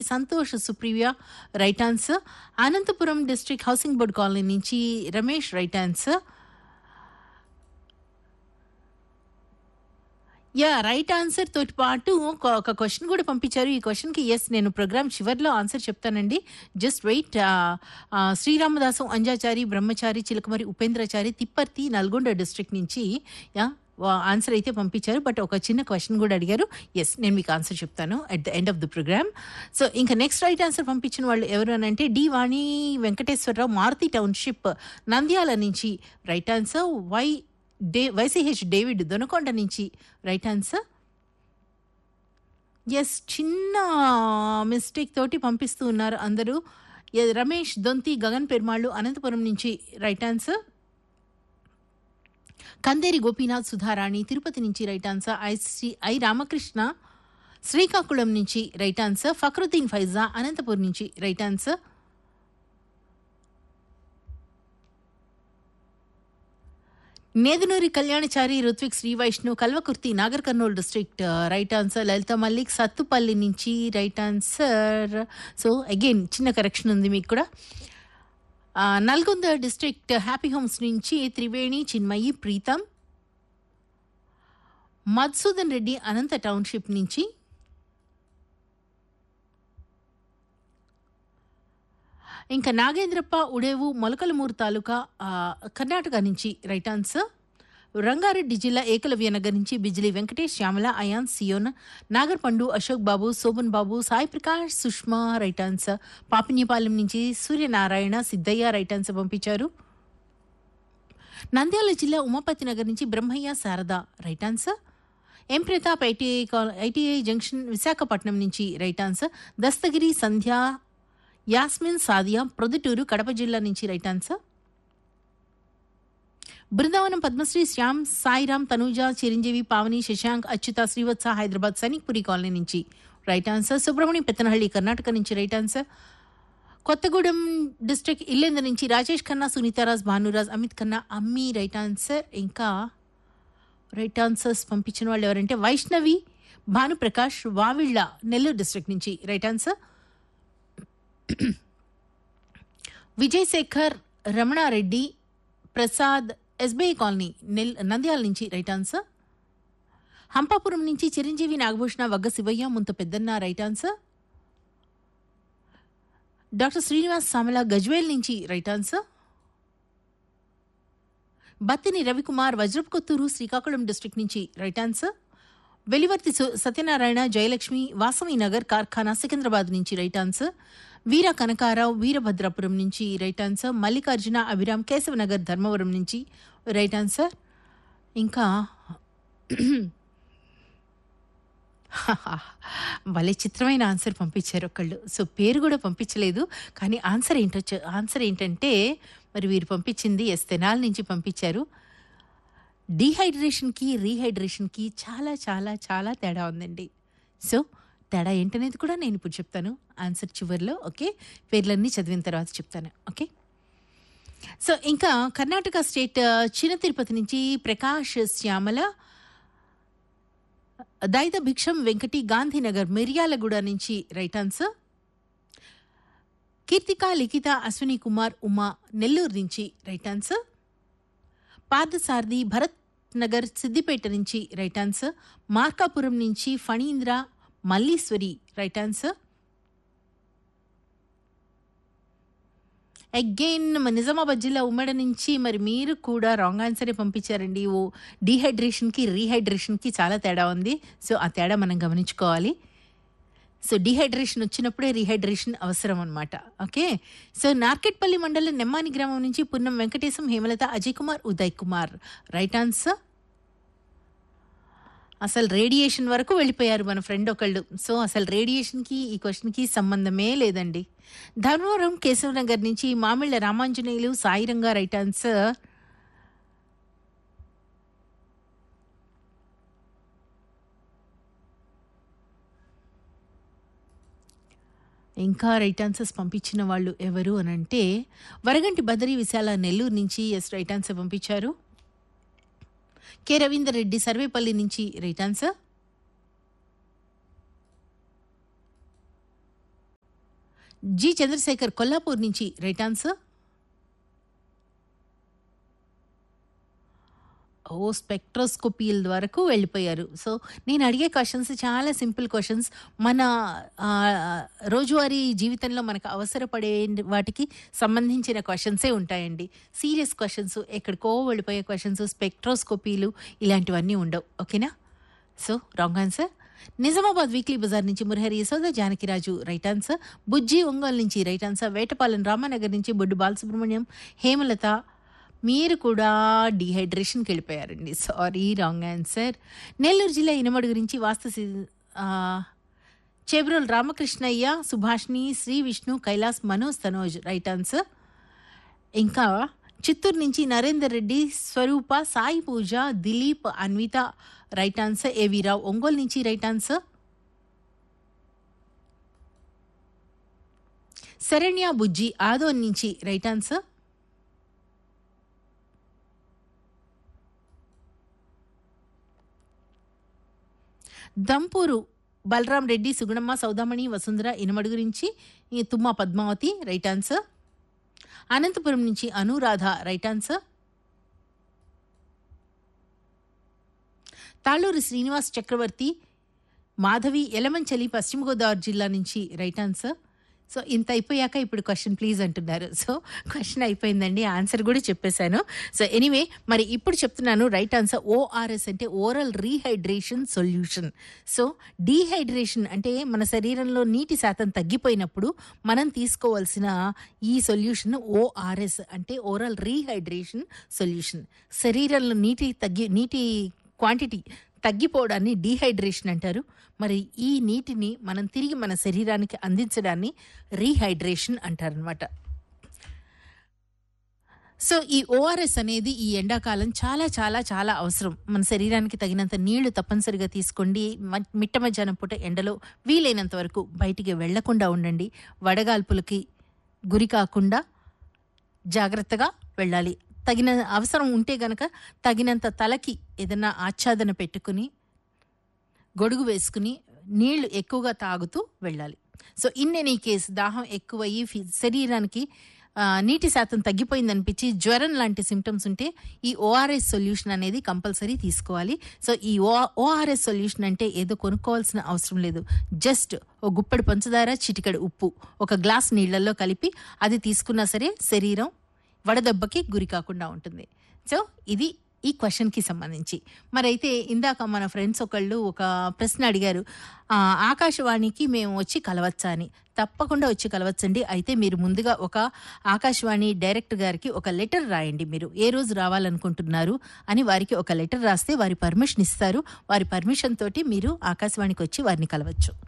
Santosh Supriya right answer Anantapuram district housing board colony నుంచి Ramesh right answer yeah right answer తోటి పాటు ఒక- ఒక క్వశ్చన్ కూడా పంపించారు ఈ క్వశ్చన్కి ఎస్ నేను ప్రోగ్రామ్ చివరిలో ఆన్సర్ చెప్తానండి just wait Sriramadasu Anjachari Brahmachari Chilakamari Upendrachari Tipparthi Nalgonda district నుంచి యా ఆన్సర్ అయితే పంపించారు బట్ ఒక చిన్న క్వశ్చన్ కూడా అడిగారు ఎస్ నేను మీకు ఆన్సర్ చెప్తాను at the end of the program so ఇంకా నెక్స్ట్ రైట్ ఆన్సర్ పంపించిన వాళ్ళు ఎవరు అని అంటే డి వాణి వెంకటేశ్వరరావు మారుతి టౌన్షిప్ నంద్యాల నుంచి రైట్ ఆన్సర్ వై డే వైసీహెచ్ డేవిడ్ దొనకొండ నుంచి రైట్ ఆన్సర్ ఎస్ చిన్న మిస్టేక్ తోటి పంపిస్తూ ఉన్నారు అందరూ ఎ- రమేష్ దొంతి గగన్ పెరుమాళ్ళు అనంతపురం నుంచి రైట్ ఆన్సర్ కందేరి గోపీనాథ్ సుధారాణి తిరుపతి నుంచి right answer I Sri I Ramakrishna Srikakulam నుంచి రైట్ ఆన్సర్ ఫక్రుద్దీన్ ఫైజా అనంతపురం నుంచి right answer Neduri Kalyanachari Ruthvik Sri Vaishnav Kalwakurthy Nagar Kurnool district right answer Lalitha Mallik Sathupalli నుంచి రైట్ ఆన్సర్ సో అగైన్ చిన్న కరెక్షన్ ఉంది మీకు కూడా ఆ, నల్గొంద డిస్ట్రిక్ట్ హ్యాపీ హోమ్స్ నుంచి త్రివేణి చిన్మయి ప్రీతం మధుసూదన్ రెడ్డి అనంత టౌన్షిప్ నుంచి ఇంకా నాగేంద్రప్ప ఉడేవు మొలకలమూరు తాలూకా ఆ, కర్ణాటక నుంచి రైట్ ఆన్సర్ రంగారెడ్డి జిల్లా ఏకలవ్య నగర్ నుంచి బిజిలి వెంకటేష్ శ్యామల అయాన్ సియోన్ నాగర్ పండు అశోక్ బాబు శోభన్ బాబు సాయి ప్రకాష్ సుష్మా రైట్ ఆన్సర్ పాపిన్యపాలెం నుంచి సూర్యనారాయణ సిద్ధయ్య రైట్ ఆన్సర్ పంపించారు నంద్యాల జిల్లా ఉమాపతి నగర్ నుంచి Brahmaiah Sharada right answer M Pratap ITI కాల్- ఐటీఐ జంక్షన్ విశాఖపట్నం నుంచి రైట్ ఆన్సర్ దస్తగిరి సంధ్య యాస్మిన్ సాదియా ప్రొద్దుటూరు కడప జిల్లా నుంచి right answer Brindavanam Padmasri Shyam Sairam Tanuja Chiranjeevi Pavani Shashank Achyuta Srivatsa Hyderabad Sainikpuri colony నుంచి రైట్ ఆన్సర్ సుబ్రహ్మణ్యం పెత్తనహಳ್ಳಿ కర్ణాటక నుంచి right answer Kothagudem district Yellandu నుంచి రాజేష్ ఖన్నా సునీతారాజ్ భానురాజ్ అమిత్ ఖన్నా అమ్మి రైట్ ఆన్సర్ ఇంకా రైట్ ఆన్సర్స్ పంపించిన వాళ్ళు ఎవరంటే వైష్ణవి భానుప్రకాష్ వావిళ్ళ నెల్లూరు డిస్ట్రిక్ట్ నుంచి right answer Vijay Shekar Ramanareddy Prasad SBI colony నెల్ నంద్యాల నుంచి రైట్ ఆన్సర్ హంపాపురం నుంచి Chiranjeevi Nagabhushana వగ్గ Sivaiah Munta Peddanna right answer doctor Srinivas Samala Gajwel నుంచి right answer Battini Ravikumar Vajrapu Kothuru Srikakulam district నుంచి రైట్ ఆన్సర్ వెలివర్తి సు- సత్యనారాయణ జయలక్ష్మి వాసవి నగర్ కార్ఖానా సికింద్రాబాద్ నుంచి రైట్ ఆన్సర్ వీర కనకారావు వీరభద్రాపురం నుంచి రైట్ ఆన్సర్ మల్లికార్జున అభిరామ్ కేశవనగర్ ధర్మవరం నుంచి రైట్ ఆన్సర్ ఇంకా భలే చిత్రమైన ఆన్సర్ పంపించారు ఒకళ్ళు సో పేరు కూడా పంపించలేదు కానీ ఆన్సర్ ఏంటో చె- ఆన్సర్ ఏంటంటే మరి వీరు పంపించింది ఎస్ తెనాల నుంచి పంపించారు డీహైడ్రేషన్కి రీహైడ్రేషన్కి చాలా చాలా చాలా తేడా ఉందండి సో తేడా ఏంటనేది కూడా నేను ఇప్పుడు చెప్తాను ఆన్సర్ చివరిలో ఓకే పేర్లన్నీ చదివిన తర్వాత చెప్తాను ఓకే సో ఇంకా కర్ణాటక స్టేట్ ఆ, చిన్న తిరుపతి నుంచి ప్రకాష్ శ్యామల దైత భిక్షం వెంకటి గాంధీనగర్ మిర్యాలగూడ నుంచి రైట్ ఆన్సర్ కీర్తిక లిఖిత అశ్విని కుమార్ ఉమా నెల్లూరు నుంచి రైట్ ఆన్సర్ పార్థసారథి భరత్ నగర్ సిద్దిపేట నుంచి రైట్ ఆన్సర్ మార్కాపురం నుంచి Phanindra Malleswari right answer again Nizamabad జిల్లా ఉమ్మడి నుంచి మరి మీరు కూడా రాంగ్ ఆన్సరే పంపించారండి ఓ డీహైడ్రేషన్కి రీహైడ్రేషన్కి చాలా తేడా ఉంది సో ఆ తేడా మనం గమనించుకోవాలి సో డిహైడ్రేషన్ వచ్చినప్పుడే రీహైడ్రేషన్ అవసరం అనమాట ఓకే సో నార్కెట్పల్లి మండలం నెమ్మాని గ్రామం నుంచి పున్నం వెంకటేశం హేమలత అజయ్ కుమార్ ఉదయ్ కుమార్ రైట్ ఆన్సర్ అసలు రేడియేషన్ వరకు వెళ్ళిపోయారు మన ఫ్రెండ్ ఒకళ్ళు సో అసలు రేడియేషన్కి ఈ క్వశ్చన్కి సంబంధమే లేదండి ధర్మవరం కేశవనగర్ నుంచి మామిళ్ళ రామాంజనేయులు సాయిరంగా రైట్ ఆన్సర్ ఇంకా రైట్ ఆన్సర్స్ పంపించిన వాళ్ళు ఎవరు అని అంటే వరగంటి బదరి విశాల నెల్లూరు నుంచి ఎస్ రైట్ ఆన్సర్ పంపించారు కె రవీందర్ రెడ్డి సర్వేపల్లి నుంచి right answer G Chandrasekhar Kollapur నుంచి రైట్ ఆన్సర్ ఓ స్పెక్ట్రోస్కోపీల వరకు వెళ్ళిపోయారు సో నేను అడిగే క్వశ్చన్స్ చాలా సింపుల్ క్వశ్చన్స్ మన ఆ, రోజువారీ జీవితంలో మనకు అవసరపడే వాటికి సంబంధించిన క్వశ్చన్సే ఉంటాయండి సీరియస్ క్వశ్చన్స్ ఎక్కడికో వెళ్ళిపోయే క్వశ్చన్స్ స్పెక్ట్రోస్కోపీలు ఇలాంటివన్నీ ఉండవు ఓకేనా so wrong answer Nizamabad weekly bazaar నుంచి మురహరి యశోద జానకిరాజు రైట్ ఆన్సర్ బుజ్జి ఒంగోలు నుంచి రైట్ ఆన్సర్ వేటపాలెం రామానగర్ నుంచి బొడ్డు బాలసుబ్రహ్మణ్యం హేమలత మీరు కూడా డీహైడ్రేషన్కి వెళ్ళిపోయారండి సారీ రాంగ్ ఆన్సర్ నెల్లూరు జిల్లా ఇనమడు గురించి వాస్తు సి- ఆ, చెబ్రోల్ రామకృష్ణయ్య సుభాష్ని శ్రీ విష్ణు కైలాస్ మనోజ్ తనోజ్ రైట్ ఆన్సర్ ఇంకా చిత్తూరు నుంచి Narender Reddy Swarupa Sai Pooja Dilip Anvitha right answer AV Rao Ongole నుంచి రైట్ ఆన్సర్ శరణ్య బుజ్జి ఆదోన్ నుంచి రైట్ ఆన్సర్ దంపూరు బలరాం రెడ్డి సుగుణమ్మ సౌదామణి వసుంధర ఇనమడు గురించి ఈ తుమ్మ పద్మావతి రైట్ ఆన్సర్ అనంతపురం నుంచి అనురాధ రైట్ ఆన్సర్ తాళ్ళూరి శ్రీనివాస్ చక్రవర్తి మాధవి ఎలమంచలి పశ్చిమ గోదావరి జిల్లా నుంచి రైట్ ఆన్సర్ సో ఇంత అయిపోయాక ఇప్పుడు క్వశ్చన్ ప్లీజ్ అంటున్నారు సో క్వశ్చన్ అయిపోయిందండి ఆన్సర్ కూడా చెప్పేశాను సో ఎనీవే మరి ఇప్పుడు చెప్తున్నాను రైట్ ఆన్సర్ ఓఆర్ఎస్ అంటే oral rehydration solution so dehydration అంటే మన శరీరంలో నీటి శాతం తగ్గిపోయినప్పుడు మనం తీసుకోవాల్సిన ఈ సొల్యూషన్ ఓఆర్ఎస్ అంటే ఓరల్ రీహైడ్రేషన్ సొల్యూషన్ శరీరంలో నీటి తగ్గి నీటి క్వాంటిటీ తగ్గిపోవడాన్ని డీహైడ్రేషన్ అంటారు మరి ఈ నీటిని మనం తిరిగి మన శరీరానికి అందించడాన్ని రీహైడ్రేషన్ అంటారనమాట సో ఈ ఓఆర్ఎస్ అనేది ఈ ఎండాకాలం చాలా చాలా చాలా అవసరం మన శరీరానికి తగినంత నీళ్లు తప్పనిసరిగా తీసుకోండి మ- మిట్ట మధ్యాహ్నం పూట ఎండలో వీలైనంత వరకు బయటికి వెళ్లకుండా ఉండండి వడగాల్పులకి గురి కాకుండా జాగ్రత్తగా వెళ్ళాలి తగిన అవసరం ఉంటే గనక తగినంత తలకి ఏదైనా ఆచ్ఛాదన పెట్టుకుని గొడుగు వేసుకుని నీళ్లు ఎక్కువగా తాగుతూ వెళ్ళాలి సో ఇన్ ఎనీ కేసు దాహం ఎక్కువయ్యి ఫి- శరీరానికి ఆ, నీటి శాతం తగ్గిపోయిందనిపించి జ్వరం లాంటి సిమ్టమ్స్ ఉంటే ఈ ఓఆర్ఎస్ సొల్యూషన్ అనేది కంపల్సరీ తీసుకోవాలి సో ఈ ఓ ఓఆర్ఎస్ సొల్యూషన్ అంటే ఏదో కొనుక్కోవాల్సిన అవసరం లేదు జస్ట్ ఓ గుప్పెడు పంచదార చిటికెడు ఉప్పు ఒక గ్లాస్ నీళ్లలో కలిపి అది తీసుకున్నా సరే శరీరం వడదెబ్బకి గురి కాకుండా ఉంటుంది సో ఇది ఈ క్వశ్చన్కి సంబంధించి మరైతే ఇందాక మన ఫ్రెండ్స్ ఒకళ్ళు ఒక ప్రశ్న అడిగారు "ఆ, ఆకాశవాణికి మేము వచ్చి కలవచ్చా అని తప్పకుండా వచ్చి కలవచ్చండి అయితే మీరు ముందుగా ఒక ఆకాశవాణి డైరెక్టర్ గారికి ఒక లెటర్ రాయండి మీరు ఏ రోజు రావాలనుకుంటున్నారు అని వారికి ఒక లెటర్ రాస్తే వారి పర్మిషన్ ఇస్తారు వారి పర్మిషన్ తోటి మీరు ఆకాశవాణికి వచ్చి వారిని కలవచ్చు